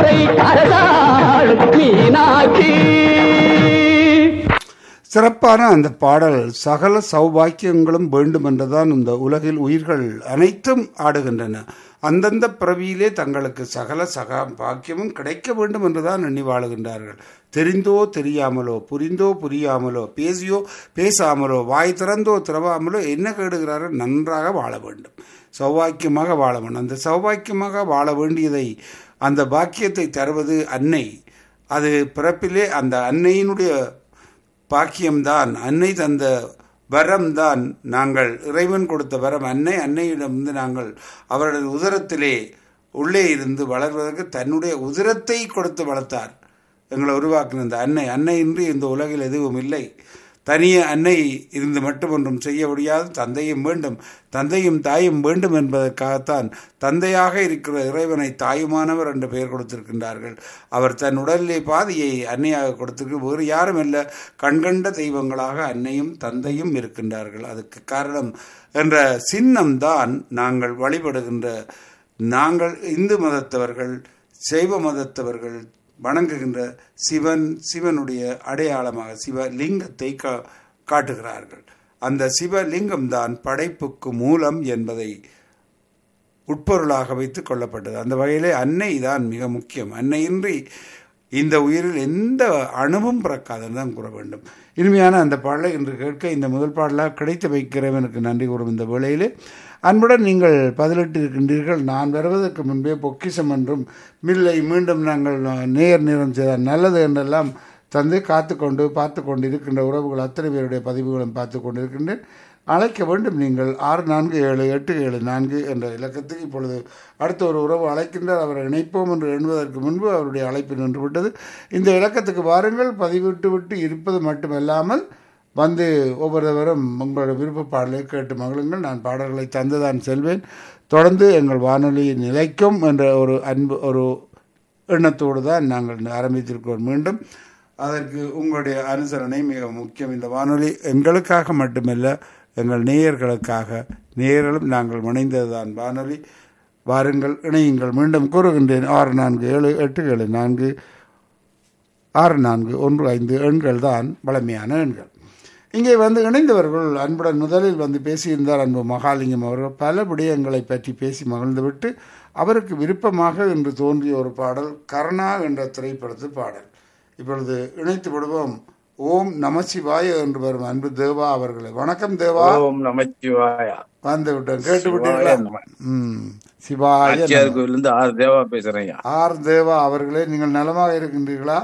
ஊரை அரசாளும் மீனாட்சி சிறப்பான அந்த பாடல் சகல சௌபாக்கியங்களும் வேண்டும் என்றுதான் இந்த உலகில் உயிர்கள் அனைத்தும் ஆடுகின்றன அந்தந்த பிறவியிலே தங்களுக்கு சகல சகா பாக்கியமும் கிடைக்க வேண்டும் என்றுதான் எண்ணி வாழுகின்றார்கள் தெரிந்தோ தெரியாமலோ புரிந்தோ புரியாமலோ பேசியோ பேசாமலோ வாய் திறந்தோ திறவாமலோ என்ன கேடுகிறார்கள் நன்றாக வாழ வேண்டும் சௌபாக்கியமாக வாழ வேண்டும் அந்த சௌபாக்கியமாக வாழ வேண்டியதை அந்த பாக்கியத்தை தருவது அன்னை அது பிறப்பிலே அந்த அன்னையினுடைய பாக்கியம்தான் அன்னை தந்த வரம்தான் நாங்கள் இறைவன் கொடுத்த வரம் அன்னை அன்னையிடமிருந்து நாங்கள் அவரது உதரத்திலே உள்ளே இருந்து வளர்வதற்கு தன்னுடைய உதிரத்தை கொடுத்து வளர்த்தார் எங்களை உருவாக்கின இந்த அன்னை அன்னை இன்றி இந்த உலகில் எதுவும் இல்லை தனியே அன்னை இருந்து மட்டும் ஒன்றும் செய்ய முடியாது தந்தையும் வேண்டும் தந்தையும் தாயும் வேண்டும் என்பதற்காகத்தான் தந்தையாக இருக்கிற இறைவனை தாயுமானவர் என்று பெயர் கொடுத்திருக்கின்றார்கள் அவர் தன் உடலிலே பாதியை அன்னையாக கொடுத்திருக்கு வேறு யாரும் இல்லை கண்கண்ட தெய்வங்களாக அன்னையும் தந்தையும் இருக்கின்றார்கள் அதுக்கு காரணம் என்ற சின்னம்தான் நாங்கள் வழிபடுகின்ற நாங்கள் இந்து மதத்தவர்கள் சைவ மதத்தவர்கள் வணங்குகின்ற சிவன் சிவனுடைய அடையாளமாக சிவலிங்கத்தை கா காட்டுகிறார்கள் அந்த சிவலிங்கம் தான் படைப்புக்கு மூலம் என்பதை உட்பொருளாக வைத்து கொள்ளப்பட்டது அந்த வகையிலே அன்னை தான் மிக முக்கியம் அன்னையின்றி இந்த உயிரில் எந்த அணுவும் பிறக்காதுன்னு தான் கூற வேண்டும் இனிமையான அந்த பாடலை இன்று கேட்க இந்த முதல் பாடலாக கிடைத்து வைக்கிறவனுக்கு நன்றி கூறும் இந்த வேளையிலே அன்புடன் நீங்கள் பதிலிட்டு இருக்கின்றீர்கள் நான் வருவதற்கு முன்பே பொக்கிஷம் என்றும் மில்லை மீண்டும் நாங்கள் நேர் நிறம் செய்தால் நல்லது என்றெல்லாம் தந்து காத்து கொண்டு பார்த்து கொண்டு இருக்கின்ற உறவுகள் அத்தனை பேருடைய பதிவுகளும் பார்த்து கொண்டு இருக்கின்றேன் அழைக்க வேண்டும் நீங்கள் ஆறு நான்கு ஏழு எட்டு ஏழு நான்கு என்ற இலக்கத்துக்கு இப்பொழுது அடுத்த ஒரு உறவு அழைக்கின்றார் அவரை இணைப்போம் என்று எண்ணுவதற்கு முன்பு அவருடைய அழைப்பு நின்று விட்டது இந்த இலக்கத்துக்கு வாருங்கள் பதிவிட்டு விட்டு இருப்பது மட்டுமல்லாமல் வந்து ஒவ்வொருவரும் உங்களோட விருப்ப பாடலை கேட்டு மகளுங்கள் நான் பாடல்களை தந்துதான் செல்வேன் தொடர்ந்து எங்கள் வானொலி நிலைக்கும் என்ற ஒரு அன்பு ஒரு எண்ணத்தோடு தான் நாங்கள் ஆரம்பித்திருக்கிறோம் மீண்டும் அதற்கு உங்களுடைய அனுசரணை மிக முக்கியம் இந்த வானொலி எங்களுக்காக மட்டுமல்ல எங்கள் நேயர்களுக்காக நேயர்களும் நாங்கள் இணைந்ததுதான் வானொலி வாருங்கள் இணையுங்கள் மீண்டும் கூறுகின்றேன் ஆறு நான்கு ஏழு எட்டு ஏழு நான்கு ஆறு நான்கு ஒன்று ஐந்து எண்கள் தான் வளமையான எண்கள் இங்கே வந்து இணைந்தவர்கள் அன்புடன் முதலில் வந்து பேசியிருந்தார் அன்பு மகாலிங்கம் அவர்கள் பல விடயங்களை பற்றி பேசி மகிழ்ந்துவிட்டு அவருக்கு விருப்பமாக என்று தோன்றிய ஒரு பாடல் கருணா என்ற திரைப்படத்து பாடல் இப்பொழுது இணைத்து விடுவோம் ஓம் நமசிவாய என்று வரும் அன்பு தேவா அவர்களை வணக்கம் தேவா ஓம் நமச்சிவாயா வந்து விட்டேன் கேட்டு விட்டீர்களா சிவாய நம. ம் சிவாய ஆச்சியார் நம. கோயில்ல இருந்து ஆறு தேவா பேசுறேன் ஆர் தேவா அவர்களே நீங்கள் நலமாக இருக்கின்றீர்களா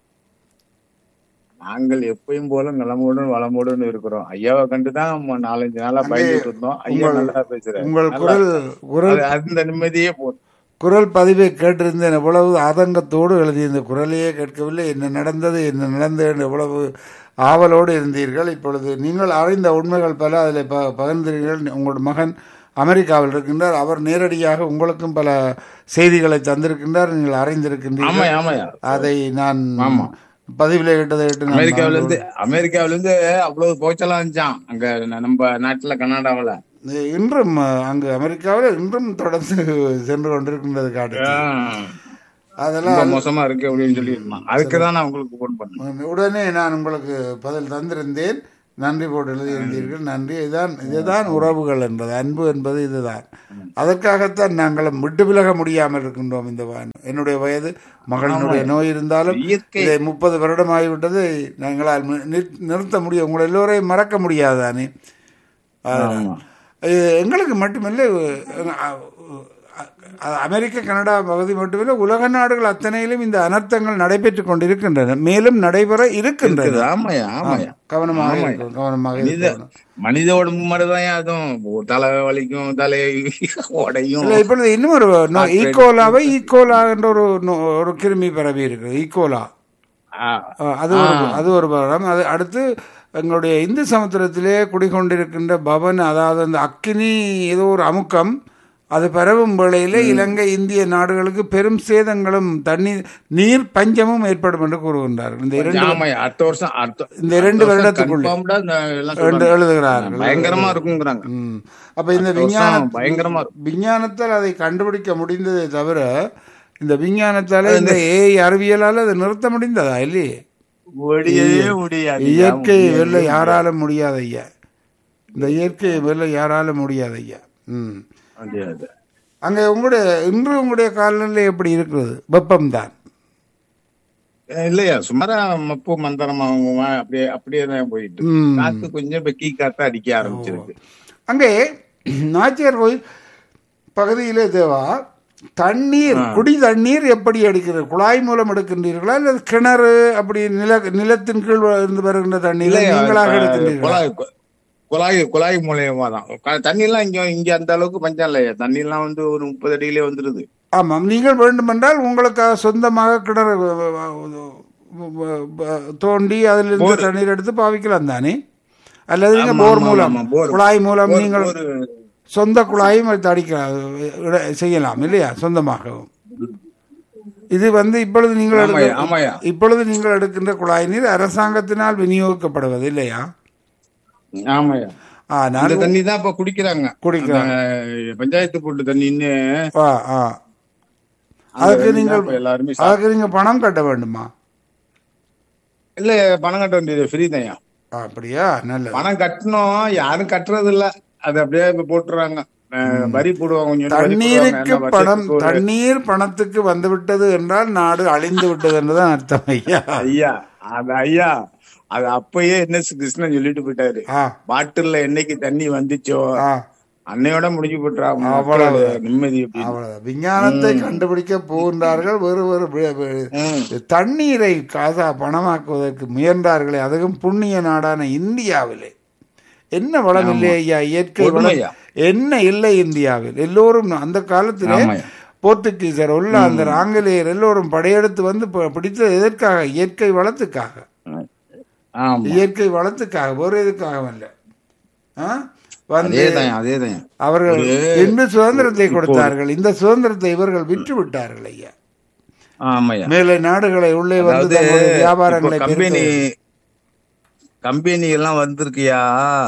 நாங்கள் எப்பயும் போல நலமுடன் வளமுடன் இருக்கிறோம் ஐயாவை கண்டுதான் நம்ம நாலஞ்சு நாளா அங்கே பயந்துட்டு இருந்தோம் ஐயா உங்கள் நல்லா பேசுறாரு உங்கள் நல்லா குரல் குரல் அது- அந்த நிம்மதியே போதும் குரல் பதிவை கேட்டிருந்தேன் எவ்வளவு ஆதங்கத்தோடு எழுதிய இந்த குரலையே கேட்கவில்லை என்ன நடந்தது என்ன நடந்தது என்று எவ்வளவு ஆவலோடு இருந்தீர்கள் இப்பொழுது நீங்கள் அறிந்த உண்மைகள் பல அதில் ப பகிர்ந்தீர்கள் உங்களோட மகன் அமெரிக்காவில் இருக்கின்றார் அவர் நேரடியாக உங்களுக்கும் பல செய்திகளை தந்திருக்கின்றார் நீங்கள் அறிந்திருக்கின்றீர்கள் ஆமாயா ஆமாயா அதை நான் ஆமா. பதிவிலே கேட்டதை கேட்டு நான் அமெரிக்காவில இருந்து அமெரிக்காவில இருந்து அவ்வளவு போச்சலாம் இருந்துச்சான் அங்க நம்ம நாட்டுல கர்நாடகாவில இன்றும் அங்கு அமெரிக்காவில் இன்றும் தொடர்ந்து சென்று கொண்டிருக்கின்றது காட்டு அதெல்லாம் ரொம்ப மோசமா இருக்கு அப்படின்னு சொல்லி இருந்தான் அதுக்குதான் நான் உங்களுக்கு போன் பண்ணேன் உடனே நான் உங்களுக்கு பதில் தந்திருந்தேன் நன்றி போட்டு எழுதியிருந்தீர்கள் நன்றி இதுதான் இதுதான் உறவுகள் என்பது அன்பு என்பது இதுதான் அதற்காகத்தான் நாங்களும் விட்டு விலக முடியாமல் இருக்கின்றோம் இந்த வான் என்னுடைய வயது மகளினுடைய நோய் இருந்தாலும் இயற்கை இதை முப்பது வருடம் ஆகிவிட்டது நாங்களால் நி- நிற்- நிறுத்த முடியும் உங்களை எல்லோரையும் மறக்க முடியாது தானே அதனால். ஆமா. இது எங்களுக்கு மட்டுமில்லை அஹ், அஹ், அமெரிக்க கனடா பகுதி மட்டுமில்லை உலக நாடுகள் அத்தனையிலும் இந்த அனர்த்தங்கள் நடைபெற்றுக் கொண்டிருக்கின்றன மேலும் நடைபெற இருக்கின்றன இருக்குது. ஆமாயா ஆமாயா கவனமாக ஆமாயா. இருக்கணும், கவனமாக மனித இருக்கணும். மனித உடம்பு மாதிரிதான் அதுவும் தலை வலிக்கும் தலை உடையும் இல்ல இப்பொழுது இன்னும் ஒரு நோ- ஈகோலாவை ஈகோலா என்ற ஒரு நோ- ஒரு கிருமி பரவி இருக்கு ஈகோலா ஆ, அஹ், அது ஒரு அது ஒரு படம் அது அடுத்து எங்களுடைய இந்து சமுத்திரத்திலே குடிகொண்டிருக்கின்ற பவன் அதாவது அந்த அக்கினி ஏதோ ஒரு அமுக்கம் அது பரவும் வேளையிலே இலங்கை இந்திய நாடுகளுக்கு பெரும் சேதங்களும் தண்ணீர் நீர் பஞ்சமும் ஏற்படும் என்று கூறுகின்றார்கள் இந்த இரண்டு ஆமாய்யா, அடுத்த வருஷம் அடுத்த இந்த இரண்டு அடுத்த வருஷம் வருடத்துக்குள்ள confirmed ஆ இந்த எல்லாம் என்று சொல்றாங்க. எழுதுகிறார்கள் பயங்கரமா இருக்குங்கிறாங்க ம். அப்ப இந்த அடுத்த வருஷம் விஞ்ஞான பயங்கரமா இருக்கும் விஞ்ஞானத்தால் அதை கண்டுபிடிக்க முடிந்ததை தவிர இந்த விஞ்ஞானத்தால இந்த ஏஐ அறிவியலால அதை நிறுத்த முடிந்ததா இல்லையே முடியவே முடியாது இயற்கையை வெல்ல யாரால முடியாது ஐயா இந்த இயற்கையை வெல்ல யாரால முடியாது ஐயா ம் முடியாது அங்கே உங்களுடைய இன்று உங்களுடைய காலநிலை எப்படி இருக்கிறது வெப்பம்தான் இல்லையா சுமாரா மப்பு மந்தரமா அப்படியே அப்படியே தான் போயிட்டு இருக்கு. ம். காத்து கொஞ்சம் இப்ப கீ காத்து அடிக்க ஆரம்பிச்சிருக்கு அங்கே நாச்சியார் கோயில் பகுதியிலே தேவா தண்ணீர் குடி தண்ணீர் எப்படி எடுக்கிறது குழாய் மூலம் எடுக்கின்றீர்களா அல்லது கிணறு அப்படி நில நிலத்தின் கீழ் இருந்து வருகின்ற தண்ணீர் இல்லையா நீங்களாக இப்ப எடுக்கின்றீர்களா குழாய் குழாய் குழாய் மூலியமா தான் க- தண்ணி எல்லாம் இங்க இங்க அந்த அளவுக்கு பஞ்சம் இல்லையா தண்ணி எல்லாம் வந்து ஒரு முப்பது அடியிலே வந்துருது ஆமாம் நீங்கள் வேண்டுமென்றால் உங்களுக்காக சொந்தமாக கிணறு வ- வ- வ- வ- தோண்டி அதிலிருந்து தண்ணீர் எடுத்து பாவிக்கலாம் தானே அல்லது நீங்க ஆமா, போர் ஆமா, மூலம் ஆமா, போர். குழாய் மூலம் ஒரு- நீங்கள் ஒரு சொந்த குழாயும் எடுத்து அடிக்கலாம் இட- செய்யலாம் இல்லையா சொந்தமாகவும் இது வந்து இப்பொழுது நீங்கள் ஆமாய்யா, எடுக்க- ஆமாய்யா. இப்பொழுது நீங்கள் எடுக்கின்ற குழாய் நீர் அரசாங்கத்தினால் விநியோகிக்கப்படுவது இல்லையா ஆமாயா ஆனால் இந்த தண்ணி தான் இப்ப குடிக்கிறாங்க குடிக்கிறாங்க. அந்த பஞ்சாயத்து போட்டு தண்ணின்னு ஆ, ஆ. அந்த அதுக்கு தண்ணி தான் நீங்கள் இப்ப எல்லாருமே சாப்பிடுறாங்க. அதுக்கு நீங்க பணம் கட்ட வேண்டுமா இல்ல பணம் கட்ட வேண்டியது ஃப்ரீ தான் அப்படியா நல்லது பணம் கட்டணும் யாரும் கட்டுறது இல்ல அது அப்படியே இப்ப போட்டுறாங்க அஹ் வரி போடுவாங்க கொஞ்சம் வரி தண்ணீருக்கு போடுவாங்க. என்ன பணம் வருஷத்துக்கு ஒரு- தண்ணீர் பணத்துக்கு வந்து விட்டது என்றால் நாடு அழிந்து விட்டது என்றுதான் அர்த்தம் ஐயா ஐயா அது ஐயா அது அப்பயே என்ன கிருஷ்ணன் சொல்லிட்டு போயிட்டாரு ஆ பாட்டில்ல என்னைக்கு தண்ணி வந்துச்சோ ஆ அன்னையோட முடிஞ்சு போட்டுறா அவ்வளவு. நிம்மதி அப்படின்னு அவ்வளவு விஞ்ஞானத்தை கண்டுபிடிக்க போகின்றார்கள் வேறு வேறு வி- வி- ம். தண்ணீரை காசா பணமாக்குவதற்கு முயன்றார்களே அதுவும் புண்ணிய நாடான இந்தியாவிலே என்ன வளம் இல்லை ஐயா இயற்கை வளம் உண்மையா. என்ன இல்லை இந்தியாவில் எல்லோரும் அந்த காலத்திலே ஆமாய்யா. போர்த்துகீசர் ஒல்லாந்தர் ஆங்கிலேயர் எல்லோரும் படையெடுத்து வந்து ப- பிடித்தது எதற்காக இயற்கை வளத்துக்காக ஆமா இயற்கை வளத்துக்காக வேறு எதுக்காக அல்ல ஆ? வந்து அதேதான் அதேதான் அவர்கள் இன்று சுதந்திரத்தை கொடுத்தார்கள் இந்த சுதந்திரத்தை இவர்கள் விற்று விட்டார்கள் ஐயா ஆமாய்யா மேலே நாடுகளை உள்ளே வந்து அதாவது தங்களுடைய இப்போ வியாபாரங்களை கம்பெனி பெருக்க- கம்பெனி எல்லாம் வந்திருக்கியா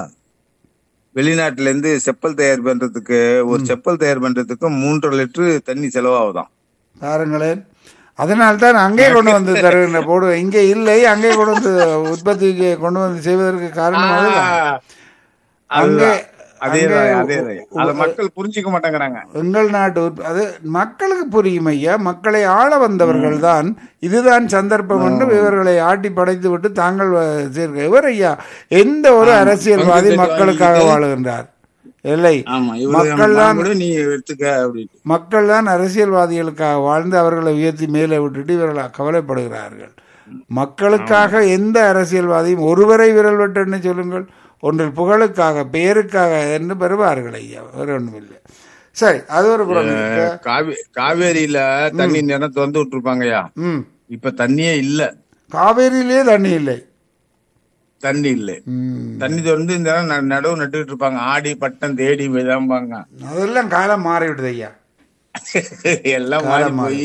வெளிநாட்டுல இருந்து செப்பல் தயார் பண்றதுக்கு ஒரு செப்பல் தயார் பண்றதுக்கு மூன்றரை லிட்டர் தண்ணி செலவாகுதாம் பாருங்களேன் அதனால் தான் அங்கே கொண்டு வந்து தருகின்ற போடு இங்கே இல்லை அங்கே கொண்டு வந்து உற்பத்திக்கு கொண்டு வந்து செய்வதற்கு காரணம் அதுதான் அங்கே அதேதான் அங்கே அதேதான் அத மக்கள் புரிஞ்சுக்க மாட்டேங்கிறாங்க எங்கள் நாட்டு உற்ப- அது மக்களுக்கு புரியும் ஐயா மக்களை ஆள வந்தவர்கள் தான் இதுதான் சந்தர்ப்பம் என்று இவர்களை ஆட்டி படைத்து விட்டு தாங்கள் வ- சேர்க்க இவர் ஐயா எந்த ஒரு அரசியல்வாதி பங்கு மக்களுக்காக வாங்கிட்டு- வாழுகின்றார் இல்லை ஆமா மக்கள் தான் இவரு நீ எடுத்துக்க அப்படின்னு மக்கள் தான் அரசியல்வாதிகளுக்காக வாழ்ந்து அவர்களை உயர்த்தி மேலே விட்டுட்டு இவர்கள் கவலைப்படுகிறார்கள் மக்களுக்காக எந்த அரசியல்வாதியும் ஒருவரை விரல் வெட்டன்னு சொல்லுங்கள் ஒன்றில் புகழுக்காக பெயருக்காக என்று பெறுவார்கள் ஐயா வேற ஒன்றும் இல்லை சரி அது ஒரு புறம் இருக்க. காவே காவேரியில தண்ணி நேரம் திறந்து விட்டுருப்பாங்கய்யா ம் இப்ப தண்ணியே இல்ல காவேரியிலே தண்ணி இல்லை தண்ணி இல்ல ம் தண்ணி திறந்து இந்த நேரம் ந- நடவு நட்டுட்டு இருப்பாங்க ஆடி பட்டம் தேடி விதாம்பாங்க அதெல்லாம் காலம் மாறிவிடுது ஐயா எல்லாம் மாறி போய்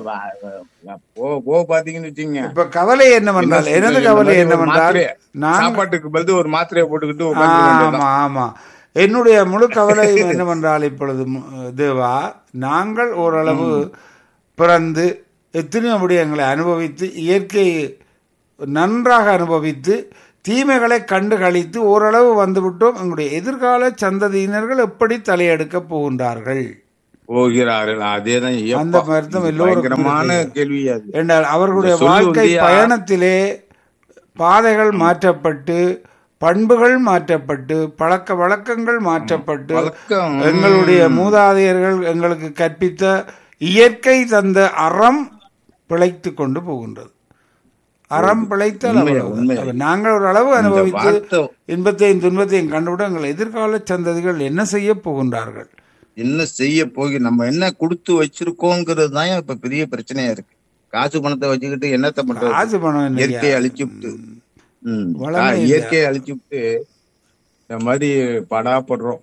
போ போ பாத்தீங்கன்னு வச்சுங்க இப்ப கவலை என்னவென்றால் எனது கவலை என்னவென்றால் நான் சாப்பாட்டுக்கு பதில் ஒரு மாத்திரையை போட்டுக்கிட்டு உட்கார்ந்து வேண்டியதுதான். ஆமா ஆமா என்னுடைய முழு கவலை என்னவென்றால் இப்பொழுது மு- தேவா நாங்கள் ஓரளவு பிறந்து எத்தனையோ விடயங்களை அனுபவித்து இயற்கை நன்றாக அனுபவித்து தீமைகளை கண்டு கழித்து ஓரளவு வந்துவிட்டோம் எங்களுடைய எதிர்கால சந்ததியினர்கள் எப்படி தலையெடுக்க போகின்றார்கள் போகிறார்கள் அதேதான் ஐயப்பா. அந்த வருத்தம் இது எல்லோருக்கும் பயங்கரமான இருக்கு. கேள்வி அது என்றால் அவர்களுடைய இந்த சொல்லு வாழ்க்கை உந்தியா- பயணத்திலே பாதைகள் மாற்றப்பட்டு பண்புகள் மாற்றப்பட்டு பழக்க வழக்கங்கள் மாற்றப்பட்டு வழக்கம் எங்களுடைய மூதாதையர்கள் எங்களுக்கு கற்பித்த இயற்கை தந்த அறம் பிழைத்து கொண்டு போகின்றது அறம் பிழைத்தால் உண்மையா, அவ்வளவு. உண்மையா. அப்ப நாங்கள் ஒரு அளவு அனுபவித்து வார்த்தை இன்பத்தையும் துன்பத்தையும் கண்டுவிட எங்கள் எதிர்கால சந்ததிகள் என்ன செய்ய போகின்றார்கள் என்ன செய்ய போகி நம்ம என்ன கொடுத்து வச்சிருக்கோங்கிறது தான் இப்ப பெரிய பிரச்சனையா இருக்கு காசு பணத்தை வச்சுக்கிட்டு என்னத்த பண்றது காசு பணம் இல்லையா? இயற்கையை அழிச்சு விட்டு ம். வளமே ஆ, இல்லையா? இயற்கையை அழிச்சு விட்டு இந்த மாதிரி படாப்படுறோம்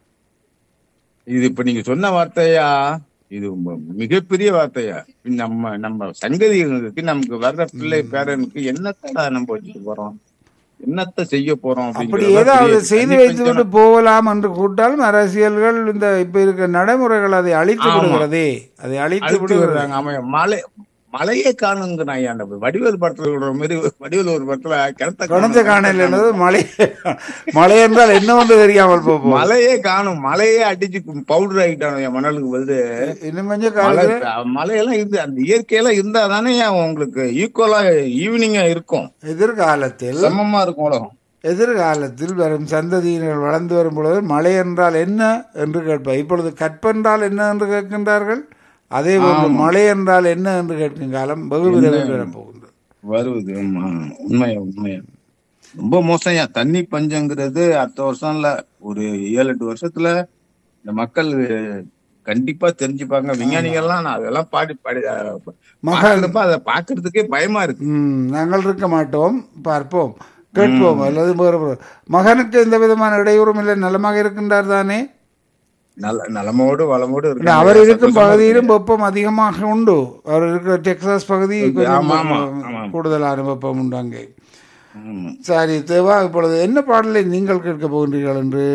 இது இப்ப நீங்க சொன்ன வார்த்தையா இது ம- மிகப்பெரிய வார்த்தையா நம்ம நம்ம சங்கதிகளுக்கு நமக்கு வர்ற பிள்ளை பேரனுக்கு என்னத்தடா நம்ம வச்சுட்டு போறோம் என்னத்த செய்ய போறோம் அப்படி அப்படிங்கறத ஏதாவது பெரிய செய்து தண்ணி வைத்து விட்டு பஞ்சம். போகலாம் என்று கூட்டாலும் அரசியல்கள் இந்த இப்ப இருக்க நடைமுறைகள் அதை அழித்து ஆமா. விடுகிறதே அதை அழித்து அழுத்தி விடுகிறது விடுறாங்க ஆமா மலை மலையே காணுங்க நான் அந்த வடிவேல் படத்துல விடுற மாதிரி வடிவேல் ஒரு படத்துல கிணத்த கணத்த காணல் என்னது மழை மழை என்றால் என்ன ஒன்று தெரியாமல் போகும் மலையே காணும் மலையே அடிச்சு பவுடர் ஆகிட்டானு என் மணலுக்கு வந்து இன்னும் கொஞ்சம் மலை காலத்துல மலையெல்லாம் இருந்து அந்த இயற்கையெல்லாம் இருந்தா தானே உங்களுக்கு ஈக்குவலா ஈவினிங்கா இருக்கும் எதிர்காலத்தில் சமமா இருக்கும் உலகம் எதிர்காலத்தில் வரும் சந்ததியினர் வளர்ந்து வரும் பொழுது மழை என்றால் என்ன என்று கேட்பார் இப்பொழுது கற்பென்றால் என்ன என்று கேட்கின்றார்கள் அதே போன்று மழை என்றால் என்ன என்று கேட்கும் காலம் வெகு விரைவில் வரப்போகின்றது வருவது ஆமா உண்மையா உண்மையா ரொம்ப மோசம்யா தண்ணி பஞ்சங்கிறது அடுத்த வருஷம் இல்ல ஒரு ஏழு எட்டு வருஷத்துல இந்த மக்கள் கண்டிப்பா தெரிஞ்சுப்பாங்க விஞ்ஞானிகள்லாம் நான் அதெல்லாம் பாடி பாடி பாக்குறப்ப அதை பாக்குறதுக்கே பயமா இருக்கு ம், நாங்கள் இருக்க மாட்டோம் பார்ப்போம் கேட்போம் அல்லது வேறு வேறு. மகனுக்கு எந்த விதமான இடையூறும் இல்லை நலமாக இருக்கின்றார் தானே நல்ல நலமோடு வளமோடு இல்ல, இருக்கு அவர் இருக்கும் பகுதியிலும் வெப்பம் அதிகமாக உண்டு அவர் இருக்கிற டெக்சாஸ் பகுதி கொஞ்சம் ஆமா, ஆமா, ஆமா. கூடுதலான வெப்பம் உண்டு அங்கே ஆமா. சரி தேவா இப்பொழுது என்ன பாடலை நீங்கள் கேட்க போகின்றீர்கள் என்று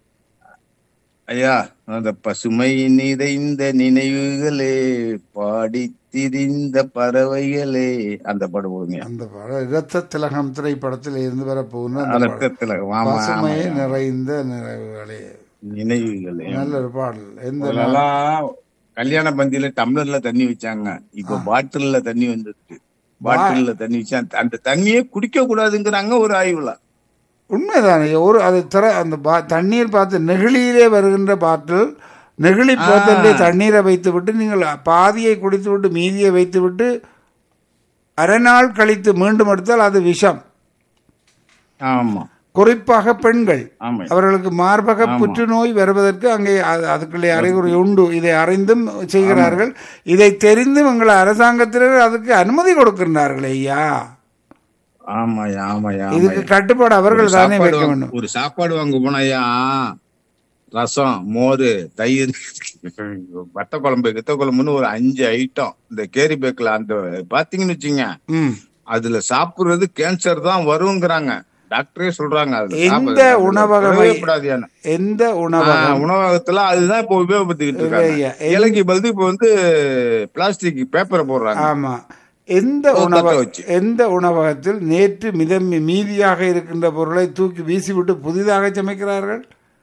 ஐயா அந்த பசுமை நிறைந்த நினைவுகளே பாடி திரிந்த பறவைகளே அந்த பாடு போடுங்க அந்த பாடல் இரத்த திலகம் திரைப்படத்தில் இருந்து வரப்போகின்ற அந்த பாடல். ரத்தத்துல ஆமா பசுமை ஆமா. நிறைந்த நிறைவுகளே நினைவுகளே நல்ல ஒரு பாடல் எந்த முதல்லலாம் கல்யாண பந்தியில டம்ளர்ல தண்ணி வச்சாங்க இப்ப பாட்டில்ல தண்ணி வந்துருக்கு பாட்டில்ல தண்ணி வச்சா அந்த தண்ணியே குடிக்க கூடாதுங்கிறாங்க ஒரு ஆய்வுல உண்மைதானே ஒரு அது திற அந்த பா- தண்ணீர் பார்த்து நெகிழியிலே வருகின்ற பாட்டில் நெகிழி பாத்திலே தண்ணீரை வைத்து விட்டு நீங்கள் பாதியை குடித்து விட்டு மீதியை வைத்து விட்டு அரை நாள் கழித்து மீண்டும் எடுத்தால் அது விஷம் ஆமா குறிப்பாக பெண்கள் ஆமா அவர்களுக்கு மார்பக புற்றுநோய் வருவதற்கு அங்கே அது- அதுக்குள்ளே அறிகுறி உண்டு இதை அறிந்தும் செய்கிறார்கள் இதை தெரிந்தும் எங்கள் அரசாங்கத்தினர் அதுக்கு அனுமதி கொடுக்கின்றார்கள் ஐயா ஆமாயா ஆமாயா இதுக்கு ஆமாயா. கட்டுப்பாடு அவர்கள் ஒரு தானே சாப்பாடு வைக்க வாங்க- வேண்டும் ஒரு சாப்பாடு வாங்க போனாயா ரசம் மோர் தயிர் வத்த குழம்பு கித்த குழம்புன்னு ஒரு அஞ்சு ஐட்டம் இந்த கேரி பேக்ல அந்த பாத்தீங்கன்னு வச்சுங்க ம் அதுல சாப்பிடுறது கேன்சர் தான் வருங்கிறாங்க டாக்டரே சொல்றாங்க அதுல எந்த சாப்பிடுறது. உணவக விடவே மை- கூடாதுயான்னு. எந்த ஆ, உணவகம் உணவகத்துல அதுதான் இப்ப உபயோகப்படுத்திக்கிட்டு இருக்காங்க இல்லையா, எந்த- இலைக்கு பதில் இப்ப வந்து பிளாஸ்டிக் பேப்பரை போடுறாங்க ஆமா எந்த ஒரு உணவ தட்டை வச்சு. எந்த உணவகத்தில் நேற்று மிதம் மீதியாக இருக்கின்ற பொருளை தூக்கி வீசிவிட்டு புதிதாக சமைக்கிறார்கள்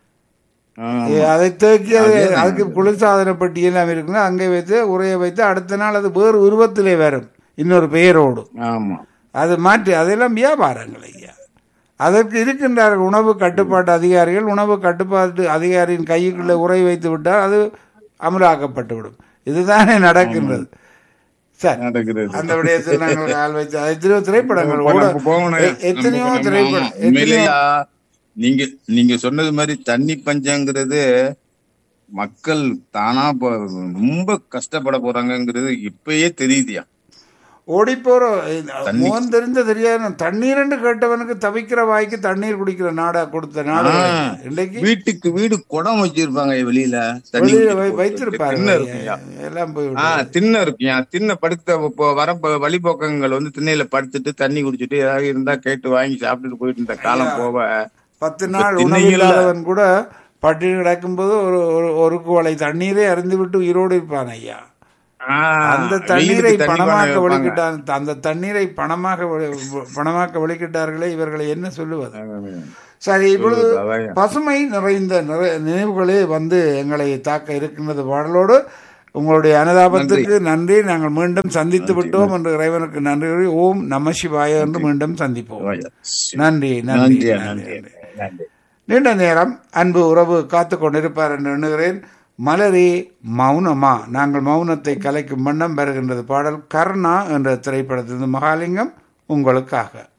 ஆமா. ஏ, அதை தேக்கி அது அதுக்கு குளிர்சாதன பெட்டி எல்லாம் இருக்குங்க அங்கே வைத்து உரைய வைத்து அடுத்த நாள் அது வேறு உருவத்திலே வரும் இன்னொரு பெயரோடு ஆமா அது மாற்றி அதெல்லாம் வியாபாரங்கள் ஐயா அதற்கு இருக்கின்றார்கள் உணவு கட்டுப்பாட்டு அதிகாரிகள் உணவு கட்டுப்பாட்டு அதிகாரியின் கைக்குள்ளே உரை வைத்து விட்டால் அது அமலாக்கப்பட்டு விடும் இதுதானே நடக்கின்றது சரி நடக்கிறது அந்த விடயத்தில் நாங்கள் கால் வச்சு எத்தனையோ திரைப்படங்கள் இப்ப ஓட- நம்ம போகணும். எ- எத்தனையோ நம்ம- திரைப்படம் ஆமா. எத்தனையோ உண்மையிலேயா நீங்க நீங்க சொன்னது மாதிரி தண்ணி பஞ்சங்கிறது மக்கள் தானா ப- ரொம்ப கஷ்டப்பட போறாங்கங்கிறது இப்பயே தெரியுதியா ஓடி போற தண்ணி- முகம் தெரிஞ்ச தெரியாத தண்ணீர்னு கேட்டவனுக்கு தவிக்கிற வாய்க்கு தண்ணீர் குடிக்கிற நாடா கொடுத்த நாடு இன்றைக்கு வீட்டுக்கு வீடு குடம் வச்சிருப்பாங்க வெளியில தண்ணி வெளியில குடிக்க வை- போறதுக்கு. வைத்திருப்பாரு திண்ணை இருக்குயா எல்லாம் போய் ஆ திண்ணை இருக்குயா திண்ணை படுத்த இப்போ வர ப- வழிபோக்கங்கள் வந்து திண்ணையில படுத்துட்டு தண்ணி குடிச்சிட்டு ஏதாவது இருந்தா கேட்டு வாங்கி சாப்பிட்டுட்டு போயிட்டு இருந்த காலம் போவ பத்து நாள் இப்ப உணவு திண்ணைகள்ல- இல்லாதவன் கூட பட்டினி கிடக்கும்போது ஒரு ஒரு ஒரு குவளை தண்ணீரை அருந்து விட்டு உயிரோடு இருப்பான் ஐயா ஆ, அந்த தண்ணீரை வெயிலுக்கு தண்ணி பணமாக்க பானை வைப்பாங்க. வெளிக்கிட்டான் அந்த தண்ணீரை பணமாக வெளி- பணமாக்க வெளிக்கிட்டார்களே இவர்களை என்ன சொல்லுவது சரி இப்பொழுது அதான் பசுமை நிறைந்த நிறை- நினைவுகளே வந்து எங்களை தாக்க இருக்கின்றது பாடலோடு உங்களுடைய அனுதாபத்துக்கு நன்றி நாங்கள் மீண்டும் சந்தித்து விட்டோம் என்று இறைவனுக்கு நன்றி கூறி ஓம் நம சிவாய என்று மீண்டும் சந்திப்போம் நன்றி நன்றி நன்றியா நன்றி நன்றி நன்றி நீண்ட நேரம் அன்பு உறவு காத்து கொண்டிருப்பார் என்று எண்ணுகிறேன் மலரே மௌனமா நாங்கள் மௌனத்தை கலைக்கும் வண்ணம் வருகின்றது பாடல் கர்ணா என்ற திரைப்படத்திலிருந்து மகாலிங்கம் உங்களுக்காக